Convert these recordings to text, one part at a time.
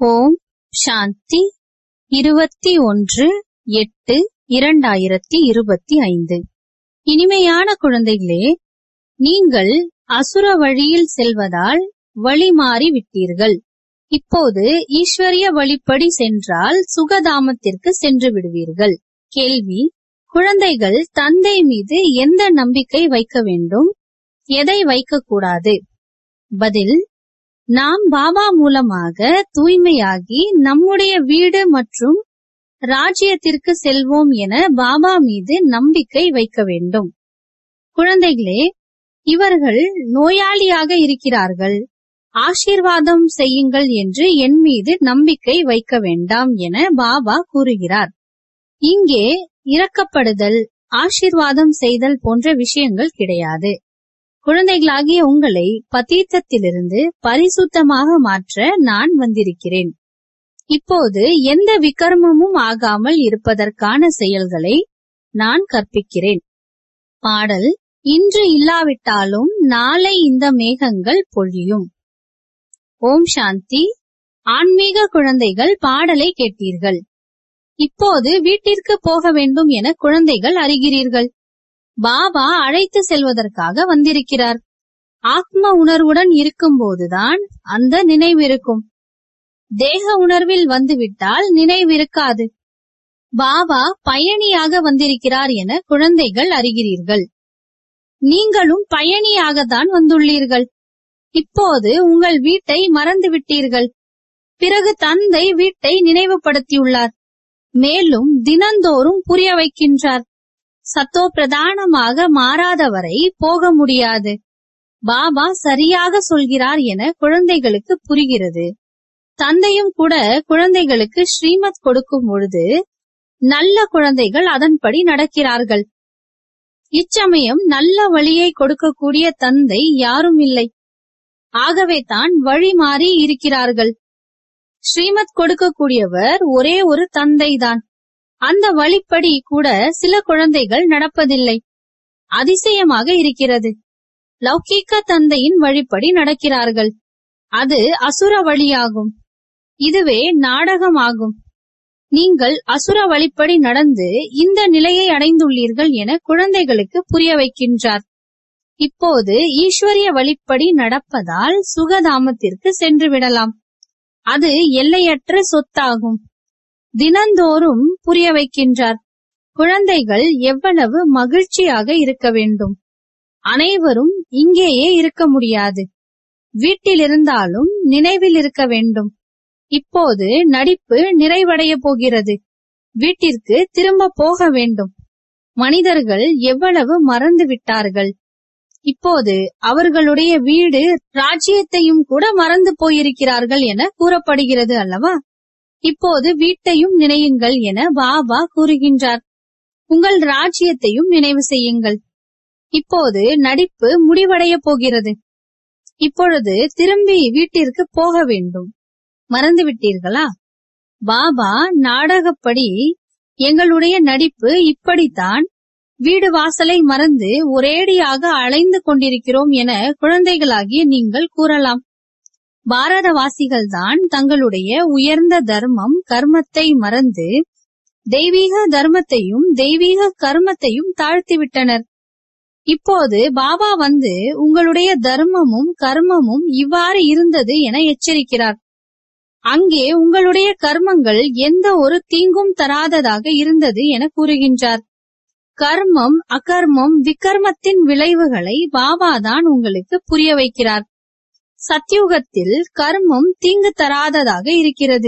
ஓம் சாந்தி இருபத்தி ஒன்று எட்டு இரண்டாயிரத்தி இருபத்தி ஐந்து இனிமையான குழந்தைகளே நீங்கள் அசுர வழியில் செல்வதால் வழி மாறி விட்டீர்கள் இப்போது ஈஸ்வரிய வழிப்படி சென்றால் சுகதாமத்திற்கு சென்று விடுவீர்கள் கேள்வி குழந்தைகள் தந்தை மீது எந்த நம்பிக்கை வைக்க வேண்டும் எதை வைக்கக்கூடாது பதில் நாம் பாபா மூலமாக தூய்மையாகி நம்முடைய வீடு மற்றும் ராஜ்யத்திற்கு செல்வோம் என பாபா மீது நம்பிக்கை வைக்க வேண்டும் குழந்தைகளே இவர்கள் நோயாளியாக இருக்கிறார்கள் ஆசீர்வாதம் செய்யுங்கள் என்று என் மீது நம்பிக்கை வைக்க வேண்டாம் என பாபா கூறுகிறார் இங்கே இரக்கப்படுதல் ஆசீர்வாதம் செய்தல் போன்ற விஷயங்கள் கிடையாது குழந்தைகளாகிய உங்களை பதீத்தத்திலிருந்து பரிசுத்தமாக மாற்ற நான் வந்திருக்கிறேன் இப்போது எந்த விகர்மமும் ஆகாமல் இருப்பதற்கான செயல்களை நான் கற்பிக்கிறேன் பாடல் இன்று இல்லாவிட்டாலும் நாளை இந்த மேகங்கள் பொழியும் ஓம் சாந்தி ஆன்மீக குழந்தைகள் பாடலை கேட்டீர்கள் இப்போது வீட்டிற்கு போக வேண்டும் என குழந்தைகள் அறிகிறீர்கள் பாபா அழைத்து செல்வதற்காக வந்திருக்கிறார் ஆத்ம உணர்வுடன் இருக்கும்போதுதான் அந்த நினைவிருக்கும் தேக உணர்வில் வந்துவிட்டால் நினைவிருக்காது பாபா பயணியாக வந்திருக்கிறார் என குழந்தைகள் அறிகிறீர்கள் நீங்களும் பயணியாகத்தான் வந்துள்ளீர்கள் இப்போது உங்கள் வீட்டை மறந்து விட்டீர்கள் பிறகு தந்தை வீட்டை நினைவுபடுத்தியுள்ளார் மேலும் தினந்தோறும் புரிய வைக்கின்றார் சத்தோ பிரதானமாக மாறாதவரை போக முடியாது பாபா சரியாக சொல்கிறார் என குழந்தைகளுக்கு புரிகிறது தந்தையும் கூட குழந்தைகளுக்கு ஸ்ரீமத் கொடுக்கும் பொழுது நல்ல குழந்தைகள் அதன்படி நடக்கிறார்கள் இச்சமயம் நல்ல வழியை கொடுக்கக்கூடிய தந்தை யாரும் இல்லை ஆகவே தான் வழி மாறி இருக்கிறார்கள் ஸ்ரீமத் கொடுக்கக்கூடியவர் ஒரே ஒரு தந்தைதான் அந்த வழிப்படி கூட சில குழந்தைகள் நடப்பதில்லை அதிசயமாக இருக்கிறது லௌகீக தந்தையின் வழிப்படி நடக்கிறார்கள் அது அசுர வழியாகும் இதுவே நாடகமாகும் நீங்கள் அசுர வழிப்படி நடந்து இந்த நிலையை அடைந்துள்ளீர்கள் என குழந்தைகளுக்கு புரிய வைக்கின்றார் இப்போது ஈஸ்வரிய வழிப்படி நடப்பதால் சுகதாமத்திற்கு சென்று விடலாம் அது எல்லையற்ற சொத்தாகும் தினந்தோறும் புரிய வைக்கின்றார் குழந்தைகள் எவ்வளவு மகிழ்ச்சியாக இருக்க வேண்டும் அனைவரும் இங்கேயே இருக்க முடியாது வீட்டில் இருந்தாலும் நினைவில் இருக்க வேண்டும் இப்போது நடிப்பு நிறைவடைய போகிறது வீட்டிற்கு திரும்ப போக வேண்டும் மனிதர்கள் எவ்வளவு மறந்து விட்டார்கள் இப்போது அவர்களுடைய வீடு ராஜ்யத்தையும் கூட மறந்து போயிருக்கிறார்கள் என கூறப்படுகிறது அல்லவா இப்போது வீட்டையும் நினையுங்கள் என பாபா கூறுகின்றார் உங்கள் ராஜ்யத்தையும் நினைவு செய்யுங்கள் இப்போது நடிப்பு முடிவடைய போகிறது இப்பொழுது திரும்பி வீட்டிற்கு போக வேண்டும் மறந்து விட்டீர்களா பாபா நாடகப்படி எங்களுடைய நடிப்பு இப்படித்தான் வீடு வாசலை மறந்து ஒரேடியாக அலைந்து கொண்டிருக்கிறோம் என குழந்தைகளாகிய நீங்கள் கூறலாம் பாரதவாசிகள் தான் தங்களுடைய உயர்ந்த தர்மம் கர்மத்தை மறந்து தெய்வீக தர்மத்தையும் தெய்வீக கர்மத்தையும் தாழ்த்திவிட்டனர் இப்போது பாபா வந்து உங்களுடைய தர்மமும் கர்மமும் இவ்வாறு இருந்தது என எச்சரிக்கிறார் அங்கே உங்களுடைய கர்மங்கள் எந்த ஒரு தீங்கும் தராததாக இருந்தது என கூறுகின்றார் கர்மம் அகர்மம் விகர்மத்தின் விளைவுகளை பாபாதான் உங்களுக்கு புரிய வைக்கிறார் சத்யுகத்தில் கர்மம் தீங்கு தராததாக இருக்கிறது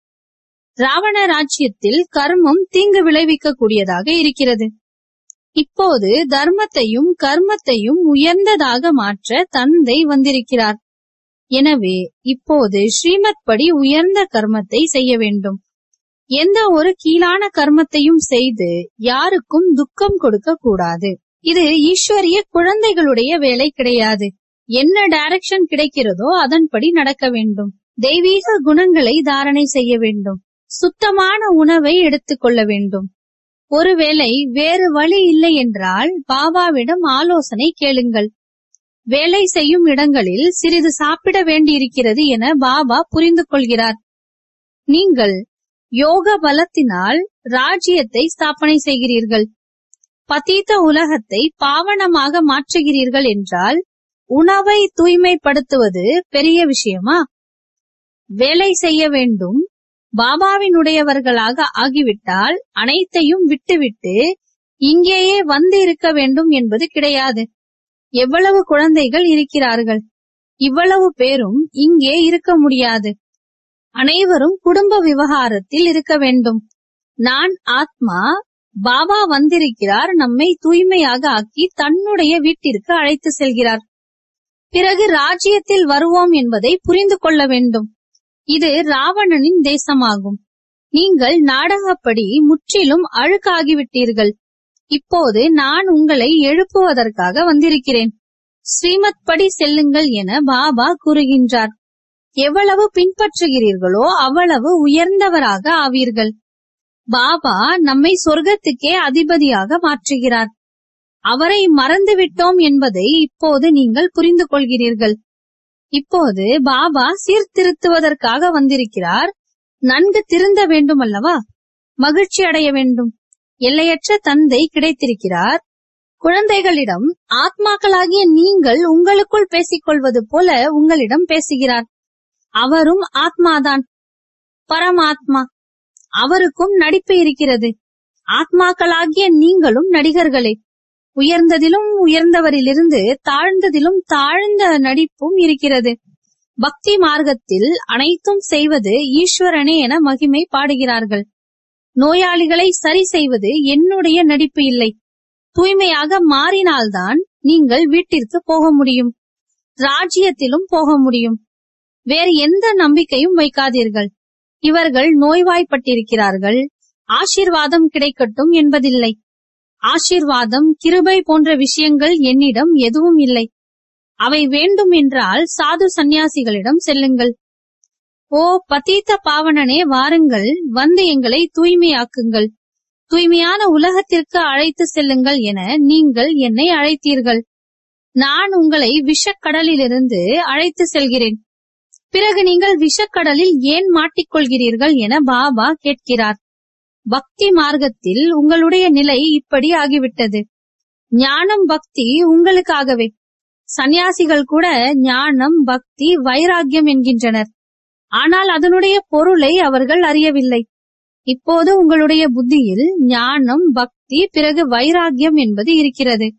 ராவண ராஜ்யத்தில் கர்மம் தீங்கு விளைவிக்க கூடியதாக இருக்கிறது இப்போது தர்மத்தையும் கர்மத்தையும் உயர்ந்ததாக மாற்ற தந்தை வந்திருக்கிறார் எனவே இப்போது ஸ்ரீமத் படி உயர்ந்த கர்மத்தை செய்ய வேண்டும் எந்த ஒரு கீழான கர்மத்தையும் செய்து யாருக்கும் துக்கம் கொடுக்க கூடாது இது ஈஸ்வரிய குழந்தைகளுடைய வேலை கிடையாது என்ன டைரக்ஷன் கிடைக்கிறதோ அதன்படி நடக்க வேண்டும் தெய்வீக குணங்களை தாரணை செய்ய வேண்டும் சுத்தமான உணவை எடுத்துக்கொள்ள வேண்டும் ஒருவேளை வேறு வழி இல்லை என்றால் பாபாவிடம் ஆலோசனை கேளுங்கள் வேலை செய்யும் இடங்களில் சிறிது சாப்பிட வேண்டியிருக்கிறது என பாபா புரிந்து கொள்கிறார் நீங்கள் யோக பலத்தினால் ராஜ்யத்தை ஸ்தாபனை செய்கிறீர்கள் பதீத்த உலகத்தை பாவனமாக மாற்றுகிறீர்கள் என்றால் உணவை தூய்மைப்படுத்துவது பெரிய விஷயமா வேலை செய்ய வேண்டும் பாபாவினுடையவர்களாக ஆகிவிட்டால் அனைத்தையும் விட்டுவிட்டு இங்கேயே வந்து இருக்க வேண்டும் என்பது கிடையாது எவ்வளவு குழந்தைகள் இருக்கிறார்கள் இவ்வளவு பேரும் இங்கே இருக்க முடியாது அனைவரும் குடும்ப விவகாரத்தில் இருக்க வேண்டும் நான் ஆத்மா பாபா வந்திருக்கிறார் நம்மை தூய்மையாக ஆக்கி தன்னுடைய வீட்டிற்கு அழைத்து செல்கிறார் பிறகு ராஜ்யத்தில் வருவோம் என்பதை புரிந்து கொள்ள வேண்டும் இது ராவணனின் தேசமாகும் நீங்கள் நாடகப்படி முற்றிலும் அழுக்காகிவிட்டீர்கள் இப்போது நான் உங்களை எழுப்புவதற்காக வந்திருக்கிறேன் ஸ்ரீமத் படி செல்லுங்கள் என பாபா கூறுகின்றார் எவ்வளவு பின்பற்றுகிறீர்களோ அவ்வளவு உயர்ந்தவராக ஆவீர்கள் பாபா நம்மை சொர்க்கத்துக்கே அதிபதியாக மாற்றுகிறார் அவரை மறந்துவிட்டோம் என்பதை இப்போது நீங்கள் புரிந்து கொள்கிறீர்கள் இப்போது பாபா சீர்திருத்துவதற்காக வந்திருக்கிறார் நன்கு திருந்த வேண்டும் அல்லவா மகிழ்ச்சி அடைய வேண்டும் எல்லையற்ற தந்தை கிடைத்திருக்கிறார் குழந்தைகளிடம் ஆத்மாக்களாகிய நீங்கள் உங்களுக்குள் பேசிக்கொள்வது போல உங்களிடம் பேசுகிறார் அவரும் ஆத்மாதான் பரமாத்மா அவருக்கும் நடிப்பு இருக்கிறது ஆத்மாக்களாகிய நீங்களும் நடிகர்களே உயர்ந்ததிலும் உயர்ந்தவரிலிருந்து தாழ்ந்ததிலும் தாழ்ந்த நடிப்பும் இருக்கிறது பக்தி மார்க்கத்தில் அனைத்தும் செய்வது ஈஸ்வரனே என மகிமை பாடுகிறார்கள் நோயாளிகளை சரி செய்வது என்னுடைய நடிப்பு இல்லை தூய்மையாக மாறினால்தான் நீங்கள் வீட்டிற்கு போக முடியும் ராஜ்யத்திலும் போக முடியும் வேறு எந்த நம்பிக்கையும் வைக்காதீர்கள் இவர்கள் நோய்வாய்ப்பட்டிருக்கிறார்கள் ஆசீர்வாதம் கிடைக்கட்டும் என்பதில்லை ஆசீர்வாதம் கிருபை போன்ற விஷயங்கள் என்னிடம் எதுவும் இல்லை அவை வேண்டும் என்றால் சாது சந்நியாசிகளிடம் செல்லுங்கள் ஓ பதீத்த பாவனனே வாருங்கள் வந்து எங்களை தூய்மையாக்குங்கள் தூய்மையான உலகத்திற்கு அழைத்து செல்லுங்கள் என நீங்கள் என்னை அழைத்தீர்கள் நான் உங்களை விஷக்கடலிலிருந்து அழைத்து செல்கிறேன் பிறகு நீங்கள் விஷக்கடலில் ஏன் மாட்டிக்கொள்கிறீர்கள் என பாபா கேட்கிறார் பக்தி மார்க்கத்தில் உங்களுடைய நிலை இப்படி ஆகிவிட்டது ஞானம் பக்தி உங்களுக்காகவே சந்நியாசிகள் கூட ஞானம் பக்தி வைராக்கியம் என்கின்றனர் ஆனால் அதனுடைய பொருளை அவர்கள் அறியவில்லை இப்போது உங்களுடைய புத்தியில் ஞானம் பக்தி பிறகு வைராக்கியம் என்பது இருக்கிறது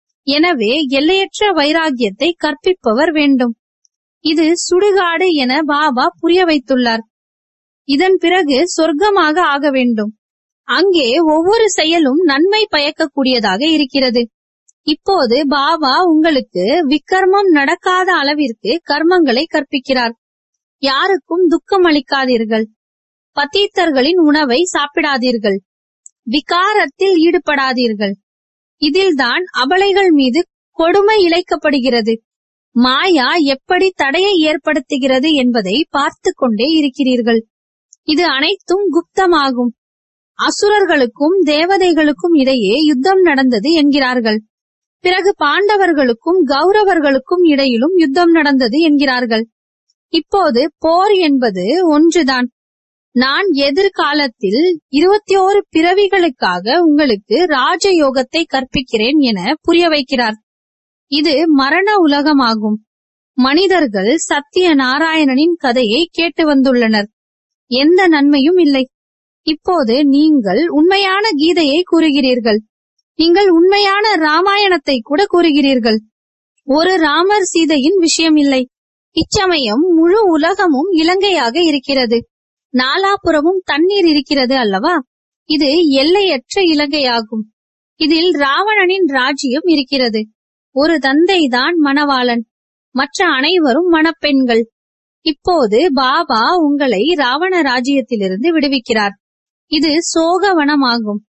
எனவே எல்லையற்ற வைராக்கியத்தை கற்பிப்பவர் வேண்டும் இது சுடுகாடு என பாபா புரிய வைத்துள்ளார் இதன் பிறகு சொர்க்கமாக ஆக வேண்டும் அங்கே ஒவ்வொரு செயலும் நன்மை பயக்கக்கூடியதாக இருக்கிறது இப்போது பாபா உங்களுக்கு விக்கர்மம் நடக்காத அளவிற்கு கர்மங்களை கற்பிக்கிறார் யாருக்கும் துக்கம் அளிக்காதீர்கள் பத்தீத்தர்களின் உணவை சாப்பிடாதீர்கள் விகாரத்தில் ஈடுபடாதீர்கள் இதில்தான் அபலைகள் மீது கொடுமை இழைக்கப்படுகிறது மாயா எப்படி தடையை ஏற்படுத்துகிறது என்பதை பார்த்து கொண்டே இருக்கிறீர்கள் இது அனைத்தும் குப்தமாகும் அசுரர்களுக்கும் தேவதைகளுக்கும் இடையே யுத்தம் நடந்தது என்கிறார்கள் பிறகு பாண்டவர்களுக்கும் கௌரவர்களுக்கும் இடையிலும் யுத்தம் நடந்தது என்கிறார்கள் இப்போது போர் என்பது ஒன்றுதான் நான் எதிர்காலத்தில் இருபத்தி ஓரு பிறவிகளுக்காக உங்களுக்கு ராஜயோகத்தை கற்பிக்கிறேன் என புரிய வைக்கிறார் இது மரண உலகமாகும் மனிதர்கள் சத்திய நாராயணனின் கதையை கேட்டு வந்துள்ளனர் எந்த நன்மையும் இல்லை இப்போது நீங்கள் உண்மையான கீதையை கூறுகிறீர்கள் நீங்கள் உண்மையான ராமாயணத்தை கூட கூறுகிறீர்கள் ஒரு ராமர் சீதையின் விஷயம் இல்லை இச்சமயம் முழு உலகமும் இலங்கையாக இருக்கிறது நாலாபுறமும் தண்ணீர் இருக்கிறது அல்லவா இது எல்லையற்ற இலங்கையாகும் இதில் ராவணனின் ராஜ்யம் இருக்கிறது ஒரு தந்தைதான் மணவாளன் மற்ற அனைவரும் மணப்பெண்கள் இப்போது பாபா உங்களை ராவண ராஜ்யத்திலிருந்து விடுவிக்கிறார் இது சோகவனமாகும்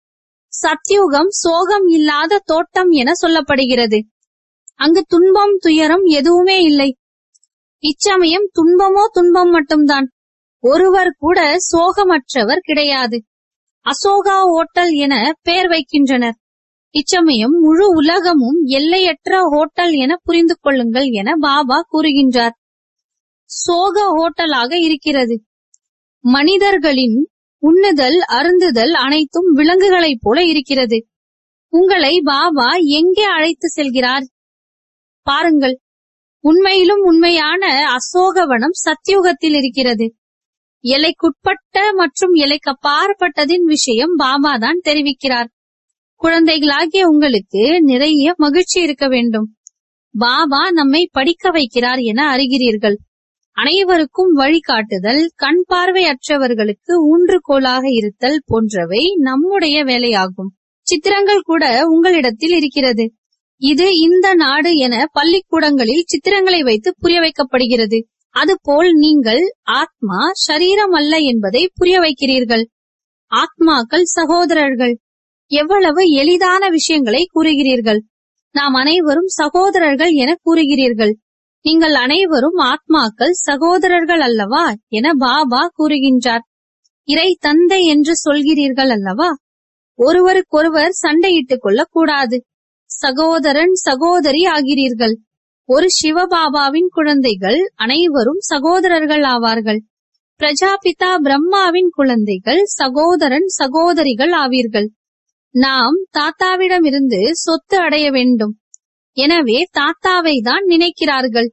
சத்யுகம் சோகம் இல்லாத தோட்டம் என சொல்லப்படுகிறது அங்கு துன்பம் துயரம் எதுவுமே இல்லை இச்சமயம் துன்பமோ துன்பம் மட்டும்தான் ஒருவர் கூட சோகமற்றவர் கிடையாது அசோகா ஓட்டல் என பெயர் வைக்கின்றனர் இச்சமயம் முழு உலகமும் எல்லையற்ற ஹோட்டல் என புரிந்து கொள்ளுங்கள் என பாபா கூறுகின்றார் சோக ஹோட்டலாக இருக்கிறது மனிதர்களின் உண்ணுதல் அருந்துதல் அனைத்தும் விலங்குகளைப் போல இருக்கிறது உங்களை பாபா எங்கே அழைத்து செல்கிறார் பாருங்கள் உண்மையிலும் உண்மையான அசோகவனம் சத்தியுகத்தில் இருக்கிறது எல்லைக்குட்பட்ட மற்றும் எல்லைக்கு அப்பாற்பட்டதின் விஷயம் பாபா தான் தெரிவிக்கிறார் குழந்தைகளாகிய உங்களுக்கு நிறைய மகிழ்ச்சி இருக்க வேண்டும் பாபா நம்மை படிக்க வைக்கிறார் என அறிகிறீர்கள் அனைவருக்கும் வழிகாட்டுதல் கண் பார்வையற்றவர்களுக்கு ஊன்றுகோலாக இருத்தல் போன்றவை நம்முடைய வேலையாகும் சித்திரங்கள் கூட உங்களிடத்தில் இருக்கிறது இது இந்த நாடு என பள்ளிக்கூடங்களில் சித்திரங்களை வைத்து புரிய வைக்கப்படுகிறது அதுபோல் நீங்கள் ஆத்மா சரீரம் அல்ல என்பதை புரிய வைக்கிறீர்கள் ஆத்மாக்கள் சகோதரர்கள் எவ்வளவு எளிதான விஷயங்களை கூறுகிறீர்கள் நாம் அனைவரும் சகோதரர்கள் என கூறுகிறீர்கள் நீங்கள் அனைவரும் ஆத்மாக்கள் சகோதரர்கள் அல்லவா என பாபா கூறுகின்றார் இறை தந்தை என்று சொல்கிறீர்கள் அல்லவா ஒருவருக்கொருவர் சண்டையிட்டுக் கொள்ளக் கூடாது சகோதரன் சகோதரி ஆகிறீர்கள் ஒரு சிவபாபாவின் குழந்தைகள் அனைவரும் சகோதரர்கள் ஆவார்கள் பிரஜாபிதா பிரம்மாவின் குழந்தைகள் சகோதரன் சகோதரிகள் ஆவீர்கள் நாம் தாத்தாவிடமிருந்து சொத்து அடைய வேண்டும் எனவே தாத்தாவை தான் நினைக்கிறார்கள்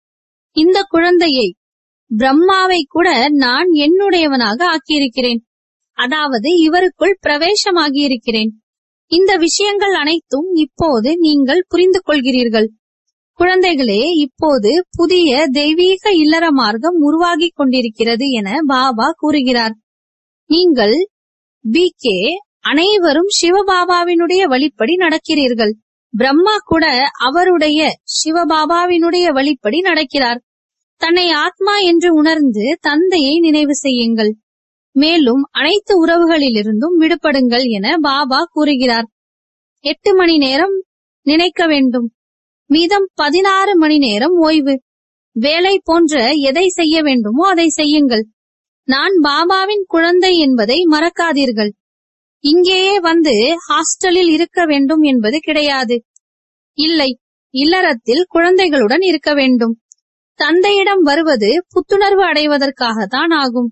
இந்த குழந்தையை பிரம்மாவை கூட நான் என்னுடையவனாக ஆக்கியிருக்கிறேன் அதாவது இவருக்குள் பிரவேசமாகி இருக்கிறேன் இந்த விஷயங்கள் அனைத்தும் இப்போது நீங்கள் புரிந்து கொள்கிறீர்கள் குழந்தைகளே இப்போது புதிய தெய்வீக இல்லற மார்க்கம் உருவாகிக் கொண்டிருக்கிறது என பாபா கூறுகிறார் நீங்கள் பி கே அனைவரும் சிவபாபாவினுடைய வழிப்படி நடக்கிறீர்கள் பிரம்மா கூட அவருடைய சிவபாபாவினுடைய வழிப்படி நடக்கிறார் தன்னை ஆத்மா என்று உணர்ந்து தந்தையை நினைவு செய்யுங்கள் மேலும் அனைத்து உறவுகளிலிருந்தும் விடுபடுங்கள் என பாபா கூறுகிறார் எட்டு மணி நேரம் நினைக்க வேண்டும் மீதம் பதினாறு மணி நேரம் ஓய்வு வேலை போன்ற எதை செய்ய வேண்டுமோ அதை செய்யுங்கள் நான் பாபாவின் குழந்தை என்பதை மறக்காதீர்கள் இங்கேயே வந்து ஹாஸ்டலில் இருக்க வேண்டும் என்பது கிடையாது இல்லை இல்லறத்தில் குழந்தைகளுடன் இருக்க வேண்டும் தந்தையிடம் வருவது புத்துணர்வு அடைவதற்காகத்தான் ஆகும்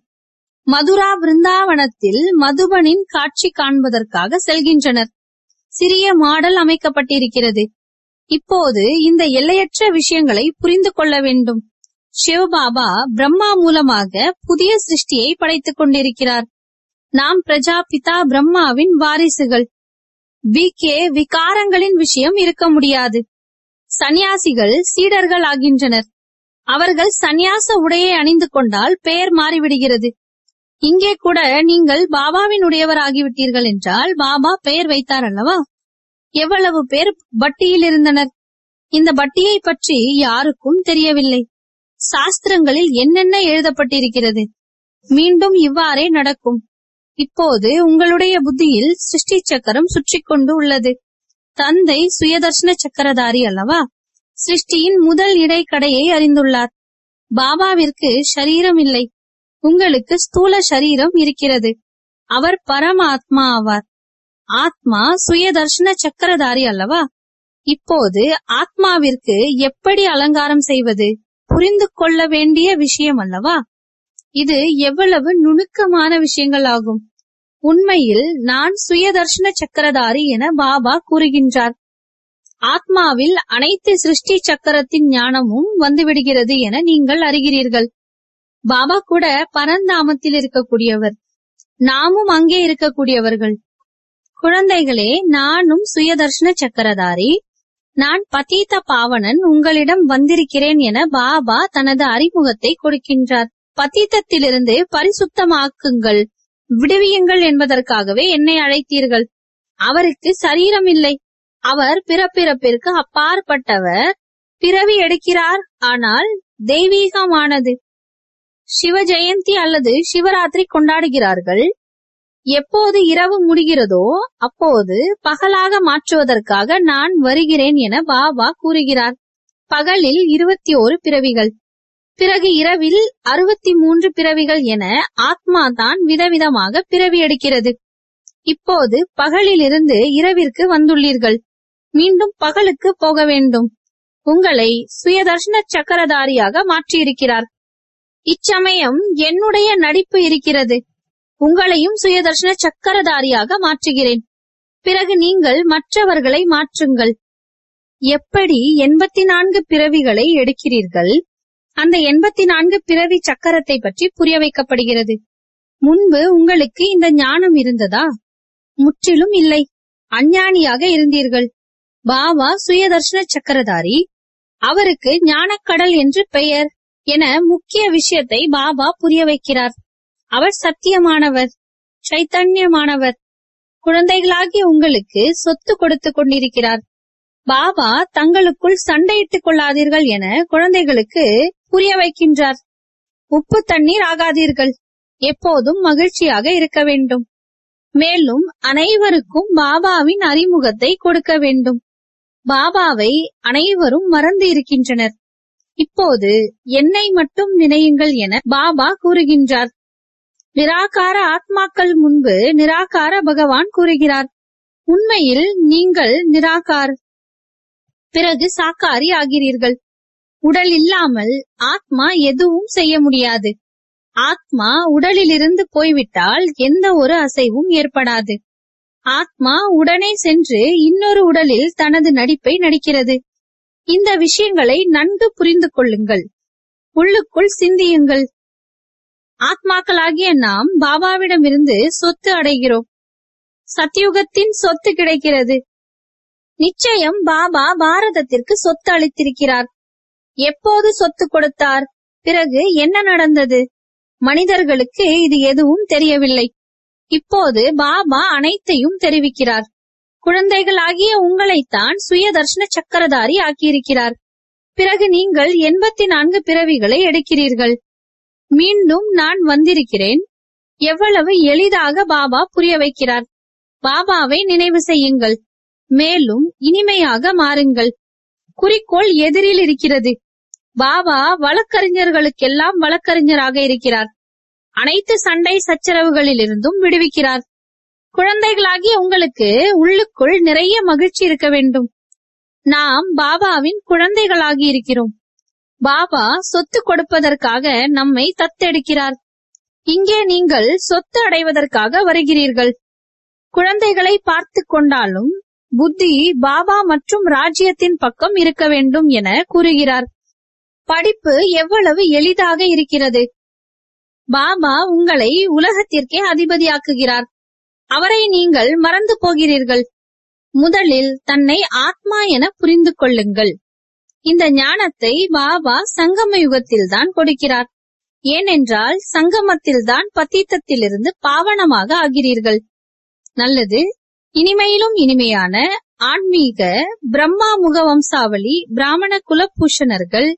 மதுரா பிருந்தாவனத்தில் மதுபனின் காட்சி காண்பதற்காக செல்கின்றனர் சிறிய மாடல் அமைக்கப்பட்டிருக்கிறது இப்போது இந்த எல்லையற்ற விஷயங்களை புரிந்து கொள்ள வேண்டும் சிவபாபா பிரம்மா மூலமாக புதிய சிருஷ்டியை படைத்துக் கொண்டிருக்கிறார் நாம் பிரஜாபிதா பிரம்மாவின் வாரிசுகள் வி கே விகாரங்களின் விஷயம் இருக்க முடியாது சந்நியாசிகள் சீடர்கள் ஆகின்றனர் அவர்கள் சந்நியாச உடையை அணிந்து கொண்டால் பெயர் மாறிவிடுகிறது இங்கே கூட நீங்கள் பாபாவின் உடையவர் ஆகிவிட்டீர்கள் என்றால் பாபா பெயர் வைத்தார் அல்லவா எவ்வளவு பேர் பட்டியில் இருந்தனர் இந்த பட்டியை பற்றி யாருக்கும் தெரியவில்லை சாஸ்திரங்களில் என்னென்ன எழுதப்பட்டிருக்கிறது மீண்டும் இவ்வாறே நடக்கும் இப்போது உங்களுடைய புத்தியில் சிருஷ்டி சக்கரம் சுற்றி கொண்டு உள்ளது தந்தை சுயதர்ஷன சக்கரதாரி அல்லவா சிருஷ்டியின் முதல் இடைக்கடையை அறிந்துள்ளார் பாபாவிற்கு ஷரீரம் இல்லை உங்களுக்கு ஸ்தூல சரீரம் இருக்கிறது அவர் பரமாத்மா ஆவார் ஆத்மா சுயதர்ஷன சக்கரதாரி அல்லவா இப்போது ஆத்மாவிற்கு எப்படி அலங்காரம் செய்வது புரிந்து கொள்ள வேண்டிய விஷயம் அல்லவா இது எவ்வளவு நுணுக்கமான விஷயங்கள் ஆகும் உண்மையில் நான் சுயதர்ஷன சக்கரதாரி என பாபா கூறுகின்றார் ஆத்மாவில் அனைத்து சிருஷ்டி சக்கரத்தின் ஞானமும் வந்துவிடுகிறது என நீங்கள் அறிகிறீர்கள் பாபா கூட பரந்தாமத்தில் இருக்கக்கூடியவர் நாமும் அங்கே இருக்கக்கூடியவர்கள் குழந்தைகளே நானும் சுயதர்ஷன சக்கரதாரி நான் பதீத பாவனன் உங்களிடம் வந்திருக்கிறேன் என பாபா தனது அறிமுகத்தை கொடுக்கின்றார் பதீதத்திலிருந்து பரிசுத்தமாக்குங்கள் விடுவியுங்கள் என்பதற்காகவே என்னை அழைத்தீர்கள் அவருக்கு சரீரம் இல்லை அவர் பிறப்பிறப்பிற்கு அப்பாற்பட்டவர் பிறவி எடுக்கிறார் ஆனால் தெய்வீகமானது சிவ ஜெயந்தி அல்லது சிவராத்திரி கொண்டாடுகிறார்கள் எப்போது இரவு முடிகிறதோ அப்போது பகலாக மாற்றுவதற்காக நான் வருகிறேன் என பாபா கூறுகிறார் பகலில் இருபத்தி ஓரு பிறவிகள் பிறகு இரவில் அறுபத்தி மூன்று பிறவிகள் என ஆத்மா தான் விதவிதமாக பிறவி எடுக்கிறது இப்போது பகலிலிருந்து இரவிற்கு வந்துள்ளீர்கள் மீண்டும் பகலுக்கு போக வேண்டும் உங்களை சுயதர்ஷன சக்கரதாரியாக மாற்றியிருக்கிறார் இச்சமயம் என்னுடைய நடிப்பு இருக்கிறது உங்களையும் சுயதர்ஷன சக்கரதாரியாக மாற்றுகிறேன் பிறகு நீங்கள் மற்றவர்களை மாற்றுங்கள் எப்படி எண்பத்தி நான்கு பிறவிகளை எடுக்கிறீர்கள் அந்த எண்பத்தி நான்கு பிறவி சக்கரத்தை பற்றி புரிய வைக்கப்படுகிறது முன்பு உங்களுக்கு இந்த ஞானம் இருந்ததா முற்றிலும் இல்லை அஞ்ஞானியாக இருந்தீர்கள் பாபா சுயதர்ஷன சக்கரதாரி அவருக்கு ஞானக்கடல் என்று பெயர் என முக்கிய விஷயத்தை பாபா புரிய வைக்கிறார் அவர் சத்தியமானவர் சைத்தன்யமானவர் குழந்தைகளாகிய உங்களுக்கு சொத்து கொடுத்து கொண்டிருக்கிறார் பாபா தங்களுக்குள் சண்டையிட்டுக் கொள்ளாதீர்கள் என குழந்தைகளுக்கு புரிய வைக்கின்றார் உப்பு தண்ணீர் ஆகாதீர்கள் எப்போதும் மகிழ்ச்சியாக இருக்க வேண்டும் மேலும் அனைவருக்கும் பாபாவின் அறிமுகத்தை கொடுக்க வேண்டும் பாபாவை அனைவரும் மறந்து இருக்கின்றனர் இப்போது என்னை மட்டும் நினையுங்கள் என பாபா கூறுகின்றார் நிராகார ஆத்மாக்கள் முன்பு நிராகார பகவான் கூறுகிறார் உண்மையில் நீங்கள் நிராகார் பிறகு சாக்காரி ஆகிறீர்கள் உடல் இல்லாமல் ஆத்மா எதுவும் செய்ய முடியாது ஆத்மா உடலிலிருந்து போய்விட்டால் எந்த ஒரு அசைவும் ஏற்படாது ஆத்மா உடனே சென்று இன்னொரு உடலில் தனது நடிப்பை நடிக்கிறது இந்த விஷயங்களை நன்கு புரிந்து கொள்ளுங்கள் உள்ளுக்குள் சிந்தியுங்கள் ஆத்மாக்களாகிய நாம் பாபாவிடமிருந்து சொத்து அடைகிறோம் சத்தியுகத்தின் சொத்து கிடைக்கிறது நிச்சயம் பாபா பாரதத்திற்கு சொத்து அளித்திருக்கிறார் எப்போது சொத்து கொடுத்தார் பிறகு என்ன நடந்தது மனிதர்களுக்கு இது எதுவும் தெரியவில்லை இப்போது பாபா அனைத்தையும் தெரிவிக்கிறார் குழந்தைகளாகிய உங்களைத்தான் சுயதர்ஷன சக்கரதாரி ஆக்கியிருக்கிறார் பிறகு நீங்கள் எண்பத்தி நான்கு பிறவிகளை எடுக்கிறீர்கள் மீண்டும் நான் வந்திருக்கிறேன் எவ்வளவு எளிதாக பாபா புரிய வைக்கிறார் பாபாவை நினைவு செய்யுங்கள் மேலும் இனிமையாக மாறுங்கள் குறிக்கோள் எதிரில் இருக்கிறது பாபா வழக்கறிஞர்களுக்கெல்லாம் வழக்கறிஞராக இருக்கிறார் அனைத்து சண்டை சச்சரவுகளிலிருந்தும் விடுவிக்கிறார் குழந்தைகளாகிய உங்களுக்கு உள்ளுக்குள் நிறைய மகிழ்ச்சி இருக்க வேண்டும் நாம் பாபாவின் குழந்தைகளாகி இருக்கிறோம் பாபா சொத்து கொடுப்பதற்காக நம்மை தத்தெடுக்கிறார் இங்கே நீங்கள் சொத்து அடைவதற்காக வருகிறீர்கள் குழந்தைகளை பார்த்து கொண்டாலும் புத்தி பாபா மற்றும் ராஜ்யத்தின் பக்கம் இருக்க வேண்டும் என கூறுகிறார் படிப்பு எவ்வளவு எளிதாக இருக்கிறது பாபா உங்களை உலகத்திற்கே அதிபதியாக்குகிறார் அவரை நீங்கள் மறந்து போகிறீர்கள் முதலில் தன்னை ஆத்மா என புரிந்து கொள்ளுங்கள் இந்த ஞானத்தை பாபா சங்கம யுகத்தில்தான் கொடுக்கிறார் ஏனென்றால் சங்கமத்தில்தான் பத்தீத்தத்திலிருந்து பாவனமாக ஆகிறீர்கள் நல்லது இனிமையிலும் இனிமையான ஆன்மீக பிரம்மா முகவம்சாவளி பிராமண குலபூஷணர்கள்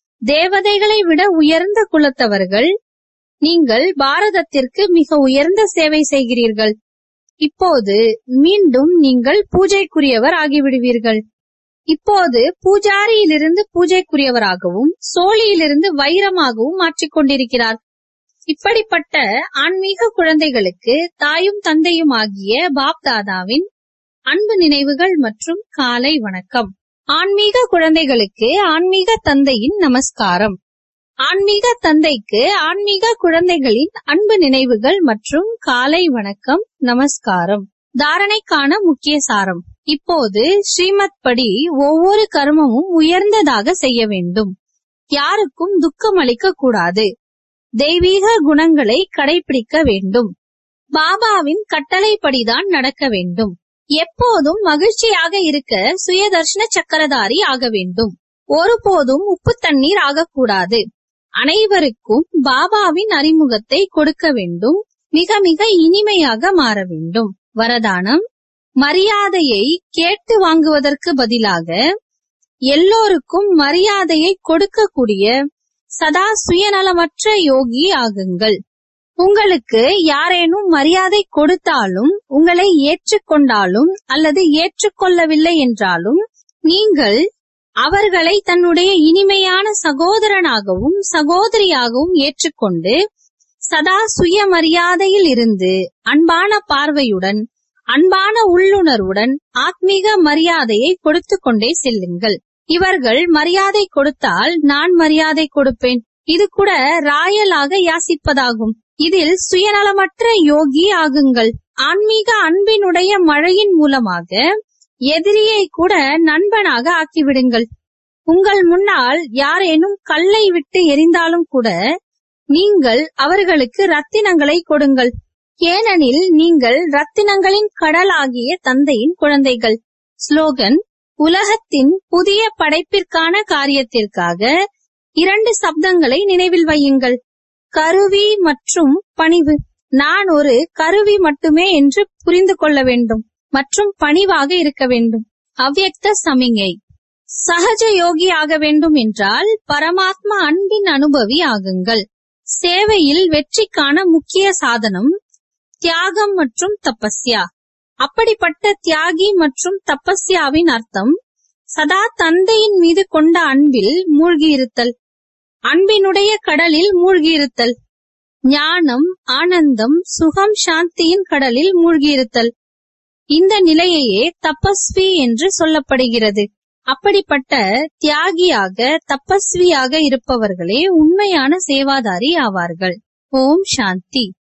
தேவதைகளை விட உயர்ந்த குலத்தவர்கள் நீங்கள் பாரதத்திற்கு மிக உயர்ந்த சேவை செய்கிறீர்கள் இப்போது மீண்டும் நீங்கள் பூஜைக்குரியவர் ஆகிவிடுவீர்கள் இப்போது பூஜாரியிலிருந்து பூஜைக்குரியவராகவும் சோழியிலிருந்து வைரமாகவும் மாற்றிக்கொண்டிருக்கிறார் இப்படிப்பட்ட ஆன்மீக குழந்தைகளுக்கு தாயும் தந்தையும் ஆகிய பாப் தாதாவின் அன்பு நினைவுகள் மற்றும் காலை வணக்கம் ஆன்மீக குழந்தைகளுக்கு ஆன்மீக தந்தையின் நமஸ்காரம் ஆன்மீக தந்தைக்கு ஆன்மீக குழந்தைகளின் அன்பு நினைவுகள் மற்றும் காலை வணக்கம் நமஸ்காரம் தாரணைக்கான முக்கிய சாரம் இப்போது ஸ்ரீமத் படி ஒவ்வொரு கர்மமும் உயர்ந்ததாக செய்ய வேண்டும் யாருக்கும் துக்கம் அளிக்க கூடாது தெய்வீக குணங்களை கடைபிடிக்க வேண்டும் பாபாவின் கட்டளைப்படிதான் நடக்க வேண்டும் எப்போதும் மகிழ்ச்சியாக இருக்க சுயதர்ஷன சக்கரதாரி ஆக வேண்டும் ஒருபோதும் உப்பு தண்ணீர் ஆகக்கூடாது அனைவருக்கும் பாபாவின் அறிமுகத்தை கொடுக்க வேண்டும் மிக மிக இனிமையாக மாற வேண்டும் வரதானம் மரியாதையை கேட்டு வாங்குவதற்கு பதிலாக எல்லோருக்கும் மரியாதையை கொடுக்கக்கூடிய சதா சுயநலமற்ற யோகி ஆகுங்கள் உங்களுக்கு யாரேனும் மரியாதை கொடுத்தாலும் உங்களை ஏற்றுக்கொண்டாலும் அல்லது ஏற்றுக்கொள்ளவில்லை என்றாலும் நீங்கள் அவர்களை தன்னுடைய இனிமையான சகோதரனாகவும் சகோதரியாகவும் ஏற்றுக்கொண்டு சதா சுயமரியாதையில் இருந்து அன்பான பார்வையுடன் அன்பான உள்ளுணர்வுடன் ஆத்மீக மரியாதையை கொடுத்து கொண்டே செல்லுங்கள் இவர்கள் மரியாதை கொடுத்தால் நான் மரியாதை கொடுப்பேன் இது கூட ராயலாக யாசிப்பதாகும் இதில் சுயநலமற்ற யோகி ஆகுங்கள் ஆன்மீக அன்பினுடைய மழையின் மூலமாக எதிரியை கூட நண்பனாக ஆக்கிவிடுங்கள் உங்கள் முன்னால் யாரேனும் கல்லை விட்டு எரிந்தாலும் கூட நீங்கள் அவர்களுக்கு ரத்தினங்களை கொடுங்கள் ஏனெனில் நீங்கள் ரத்தினங்களின் கடலாகிய தந்தையின் குழந்தைகள் ஸ்லோகன் உலகத்தின் புதிய படைப்பிற்கான காரியத்திற்காக இரண்டு சப்தங்களை நினைவில் வையுங்கள் கருவி மற்றும் பணிவு நான் ஒரு கருவி மட்டுமே என்று புரிந்து கொள்ள வேண்டும் மற்றும் பணிவாக இருக்க வேண்டும் அவ்யக்த சமிங்கை சகஜ யோகி ஆக வேண்டும் என்றால் பரமாத்மா அன்பின் அனுபவி ஆகுங்கள் சேவையில் வெற்றிக்கான முக்கிய சாதனம் தியாகம் மற்றும் தபஸ்யா அப்படிப்பட்ட தியாகி மற்றும் தபஸ்யாவின் அர்த்தம் சதா தந்தையின் மீது கொண்ட அன்பில் மூழ்கியிருத்தல் அன்பினுடைய கடலில் மூழ்கியிருத்தல் ஞானம் ஆனந்தம் சுகம் சாந்தியின் கடலில் மூழ்கியிருத்தல் இந்த நிலையையே தபஸ்வி என்று சொல்லப்படுகிறது அப்படிப்பட்ட தியாகியாக தபஸ்வியாக இருப்பவர்களே உண்மையான சேவாதாரி ஆவார்கள் ஓம் சாந்தி